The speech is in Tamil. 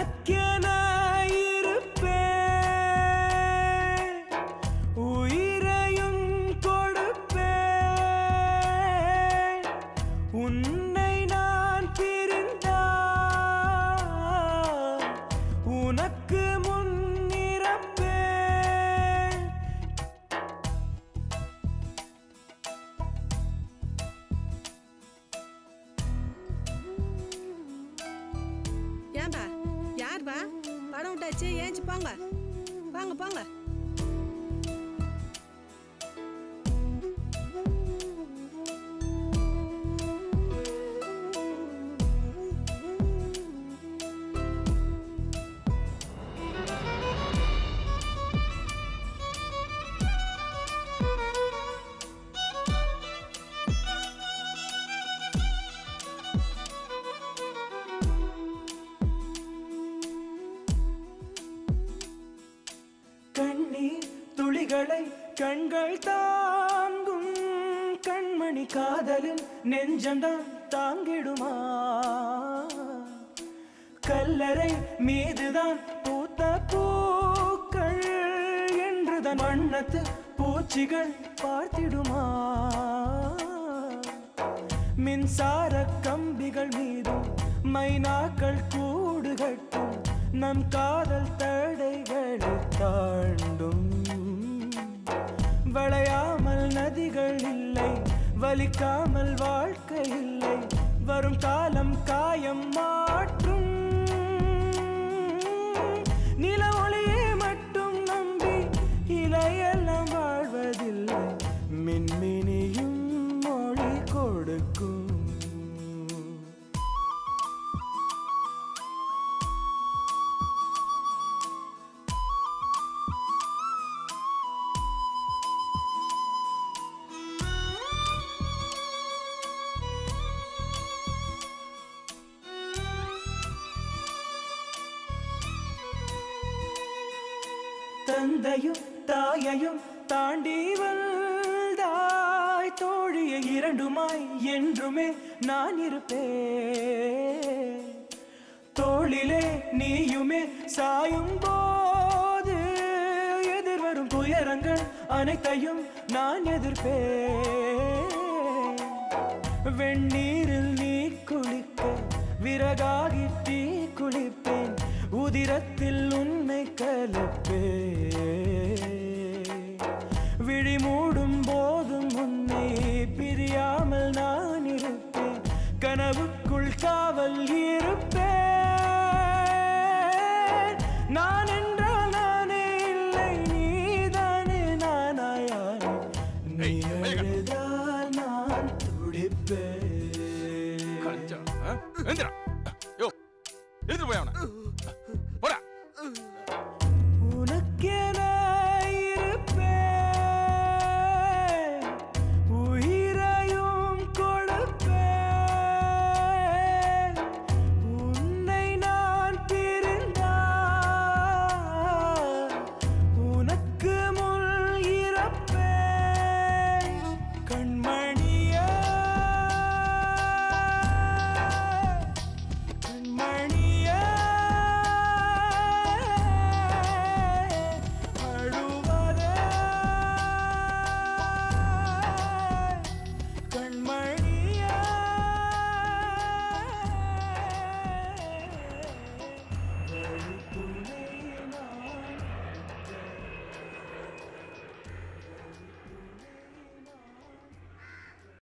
உனக்கென இருப்பேன் உயிரையும் கொடுப்பேன் உன்னை நான் பிரிந்தால் உனக்கு முன்னிறப்பேன் ஏன்பா யார்பா படம் விட்டாச்சு ஏஞ்சி போங்க போங்க போங்க கண்ணீர் துளிகளை கண்கள் தாங்கும் கண்மணி காதலில் நெஞ்சம்தான் தாங்கிடுமா கல்லறை மீதுதான் பூத்த பூக்கள் என்றுதான் வண்ணத்து பூச்சிகள் பார்த்திடுமா மின்சார கம்பிகள் மீதும் மைனாக்கள் கூடு கட்டும் நம் காதல் தடைகளை தாண்டும் வளையாமல் நதிகள் இல்லை வலிக்காமல் வாழ்க்கை இல்லை வரும் காலம் காயம் மாற்றும் நில ஒளியை மட்டும் நம்பி இலையெல்லாம் வாழ்வதில்லை மின்மினியும் மொழி கொடுக்கும் தந்தையும் தாயையும் தாண்டி வந்தாய் தோழிய இரண்டுமாய் என்றுமே நான் இருப்பேன் தோளிலே நீயுமே சாயும் போது எதிர்வரும் துயரங்கள் அனைத்தையும் நான் எதிர்ப்பேன் வெந்நீரில் நீ குளிக்க விறகாகி தீ குளிப்பேன் உதிரத்தில் உன்னை கலப்பே விழி மூடும் போதும் உன்னை பிரியாமல் நான் இருப்பேன் கனவுக்குள் காவல் இருப்பேன் நான் என்றால் நானே இல்லை நீதானே நானாயானே நீ ஏய், வேகா. அழுதால் நான் துடிப்பேன் கஞ்சா, ஆ? எந்திரா யோ எதிர்த்து போய் அவனை